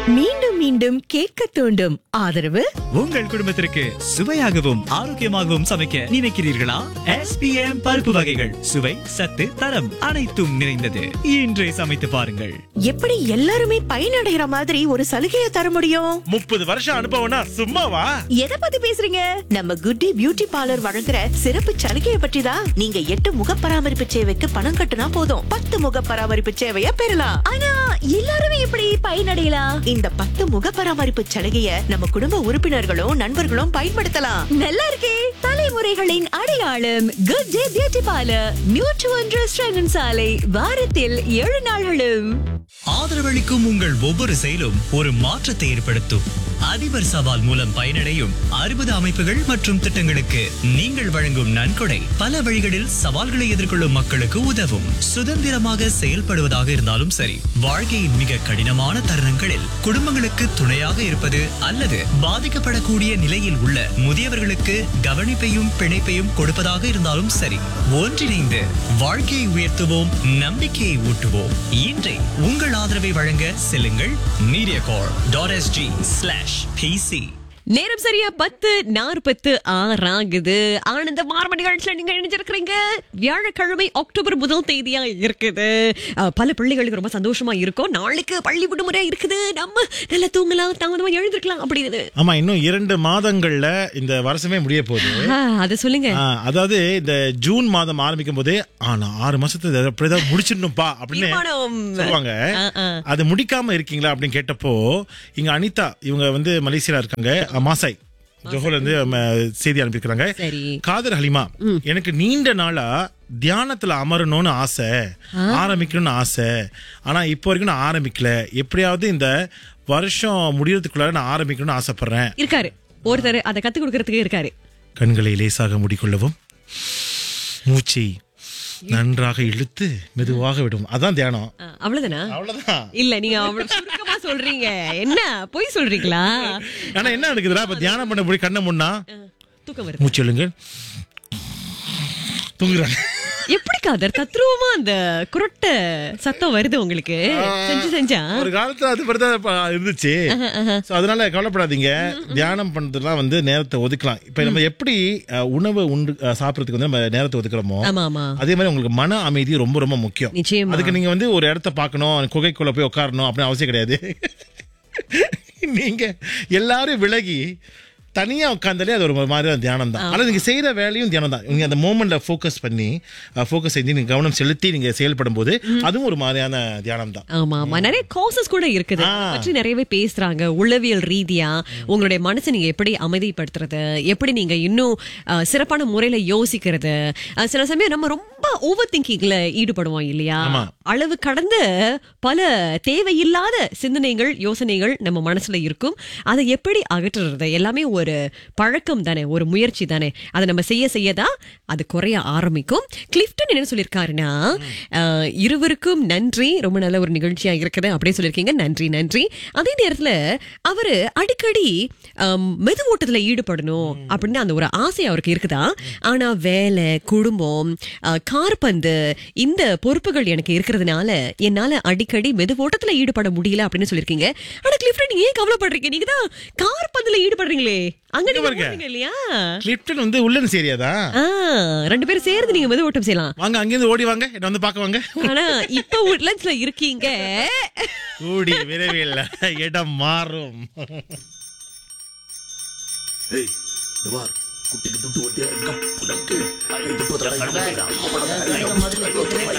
மீண்டும் மீண்டும் கேட்க தூண்டும் ஆதரவு உங்கள் குடும்பத்திற்கு சுவையாகவும் ஆரோக்கியமாகவும் சமைக்க நினைக்கிறீர்களா எஸ்பிஎம் பருப்பு வகைகள் சுவை சத்து தரம் அனைத்தும் நிறைந்தது இன்றே சமைத்து பாருங்கள் எப்படி எல்லாருமே பயனடைகிற மாதிரி ஒரு சலுகையை தர முடியும் முப்பது வருஷம் அனுபவம்னா சும்மாவா எதை பத்தி பேசுறீங்க நம்ம குட்டி பியூட்டி பார்லர் வழங்குற சிறப்பு சலுகையை பற்றி தான் நீங்க எட்டு முக பராமரிப்பு சேவைக்கு பணம் கட்டுனா போதும் பத்து முக பராமரிப்பு சேவையை பெறலாம் ஆனா எல்லாருமே எப்படி பயனடையலாம் இந்த பத்து முக பராமரிப்பு சலுகையை நம்ம குடும்ப உறுப்பினர்களும் நண்பர்களும் பயன்படுத்தலாம் நல்லா இருக்கே தலைமுறைகளின் அடையாளம் குட் டே பியூட்டி பார்லர் நியூட்ரு ரெஸ்டாரண்ட் சாலை வாரத்தில் ஏழு நாள்களும் ஆதரவளிக்கும் உங்கள் ஒவ்வொரு செயலும் ஒரு மாற்றத்தை ஏற்படுத்தும் அதிபர் சவால் மூலம் பயனடையும் அறுபது அமைப்புகள் மற்றும் திட்டங்களுக்கு நீங்கள் வழங்கும் நன்கொடை பல வழிகளில் சவால்களை எதிர்கொள்ளும் மக்களுக்கு உதவும் சுதந்திரமாக செயல்படுவதாக இருந்தாலும் சரி வாழ்க்கையின் மிக கடினமான தருணங்களில் குடும்பங்களுக்கு துணையாக இருப்பது அல்லது பாதிக்கப்படக்கூடிய நிலையில் உள்ள முதியவர்களுக்கு கவனிப்பையும் பிணைப்பையும் கொடுப்பதாக இருந்தாலும் சரி ஒன்றிணைந்து வாழ்க்கையை உயர்த்துவோம் நம்பிக்கையை ஊட்டுவோம் இன்றை உங்கள் ஆதரவை வழங்க செல்லுங்கள் Mediacorp dot SG slash PC நேரம் சரியா பத்து நாற்பத்து ஆறாகுது ஆனந்த மார்ம நிகழ்ச்சியில நீங்க இணைஞ்சிருக்கிறீங்க வியாழக்கிழமை அக்டோபர் முதல் தேதியா இருக்குது அஹ், பல பிள்ளைகளுக்கு ரொம்ப சந்தோஷமா இருக்கும் நாளைக்கு பள்ளி விடுமுறை இருக்குது நம்ம நல்லா தூங்கலாம் தாமதமா எழுந்திருக்கலாம் அப்படின்னு ஆமா இன்னும் இரண்டு மாதங்கள்ல இந்த வருஷமே முடிய போகுது ஆஹ், அத சொல்லுங்க ஆ, அதாவது இந்த ஜூன் மாதம் ஆரம்பிக்கும் போதே ஆனா ஆறு மாசத்துல இதை எப்படிதான் முடிச்சிடணும்பா அப்படின்னு தீர்மானம். சொல்லுவாங்க ஆ, ஆ. அது முடிக்காம இருக்கீங்களா அப்படின்னு கேட்டப்போ இங்க அனிதா இவங்க வந்து மலேசியால இருக்காங்க அ, மாசாய் ஜோஹர்ல இருந்து ம, செய்தி அனுப்பியிருக்காங்க சரி. காதர் ஹலிமா எனக்கு நீண்ட நாளா தியானத்துல அமரணும்னு ஆசை ஆரம்பிக்கணும்னு ஆசை ஆனா இப்போ வரைக்கும் நான் ஆரம்பிக்கல எப்படியாவது இந்த வருஷம் முடியறதுக்குள்ளார நான் ஆரம்பிக்கணும்னு ஆசைப்படுறேன் இருக்காரு ஒருத்தர் அதை கத்து கொடுக்கறதுக்கு இருக்காரு கண்களை லேசாக மூடிக்கொள்ளவும் மூச்சை நன்றாக இழுத்து மெதுவாக விடும் அதான் தியானம் ஆஹ், அவ்வளவுதானா அவ்வளவுதான் இல்ல நீங்க அவ்வளவு சுருக்கமா சொல்றீங்க என்ன பொய் சொல்றீங்களா ஆனா என்ன நடக்குதுடா இப்ப தியானம் பண்ண போய் கண்ணை முன்னா தூக்கம் வருது மூச்சு எழுங்க தூங்குறாங்க எப்படி காதர் தத்ரூபமா அந்த குரட்ட சத்தம் வருது உங்களுக்கு செஞ்சு செஞ்சா ஒரு காலத்துல அது மாதிரிதான் இப்ப இருந்துச்சு So, அதனால கவலைப்படாதீங்க தியானம் பண்றதுலாம் வந்து நேரத்தை ஒதுக்கலாம் இப்ப நம்ம எப்படி அஹ், உணவு உண்டு அஹ், சாப்பிடறதுக்கு வந்து நம்ம நேரத்தை ஒதுக்குறோமோ ஆமா ஆமா அதே மாதிரி உங்களுக்கு மன அமைதி ரொம்ப ரொம்ப முக்கியம் நிச்சயமா. அதுக்கு நீங்க வந்து ஒரு இடத்த பார்க்கணும் குகைக்குள்ள போய் உட்காரணும் அப்படின்னு அவசியம் கிடையாது நீங்க எல்லாரும் விலகி தனியா உட்காந்தாலே அது ஒரு மாதிரியான தியானம் தான் ஆனா நீங்க செய்யற வேலையும் தியானம் தான் நீங்க அந்த மூமெண்ட்ல ஃபோக்கஸ் பண்ணி ஃபோக்கஸ் செஞ்சு நீங்க கவனம் செலுத்தி நீங்க செயல்படும் போது அதுவும் ஒரு மாதிரியான தியானம் தான் ஆமா ஆமா நிறைய காசஸ் கூட இருக்குது ஆ. பற்றி நிறையவே பேசுறாங்க உளவியல் ரீதியா உங்களுடைய மனசை நீங்க எப்படி அமைதிப்படுத்துறது எப்படி நீங்க இன்னும் அஹ், சிறப்பான முறையில யோசிக்கிறது அஹ், சில சமயம் நம்ம ரொம்ப ஓவர் திங்கிங்ல ஈடுபடுவோம் இல்லையா ஆமா. அளவு கடந்த பல தேவையில்லாத சிந்தனைகள் யோசனைகள் நம்ம மனசுல இருக்கும் அதை எப்படி அகற்றுறது எல்லாமே ஒரு பழக்கம் தானே ஒரு முயற்சி தானே அதை நம்ம செய்ய செய்யதான் அது குறைய ஆரம்பிக்கும் கிளிஃப்டன் என்ன சொல்லியிருக்காருன்னா அஹ், இருவருக்கும் நன்றி ரொம்ப நல்ல ஒரு நிகழ்ச்சியா இருக்குது அப்படியே சொல்லியிருக்கீங்க நன்றி நன்றி அதே நேரத்துல அவரு அடிக்கடி அம், மெது ஓட்டத்துல ஈடுபடணும் அப்படின்னு அந்த ஒரு ஆசை அவருக்கு இருக்குதா ஆனா வேலை குடும்பம் அஹ், காற்பந்து இந்த பொறுப்புகள் எனக்கு இருக்கிறதுனால என்னால அடிக்கடி மெது ஓட்டத்துல ஈடுபட முடியல அப்படின்னு சொல்லியிருக்கீங்க ஆனா கிளிஃப்டன் நீங்க ஏன் கவலைப்படுறீங்க நீங்க தான் காற்பந்துல ஈடுபடுறீங்களே அங்க நீங்க பாருங்க. போறீங்க இல்லையா கிளிப்டன் வந்து உள்ளன் ஏரியாதா ஆ, ரெண்டு பேரும் சேர்ந்து நீங்க மெது ஓட்டம் செய்யலாம் வாங்க அங்கிருந்து ஓடி வாங்க என்ன வந்து பார்க்க வாங்க ஆனா இப்ப உட்லண்ட்ஸ்ல இருக்கீங்க கூடி விரைவில் இடம் மாறும் ஏய் இந்த வார் குட்டிக்கு துட்டு ஒட்டியா இருக்க புடக்கு ஐந்து புத்திர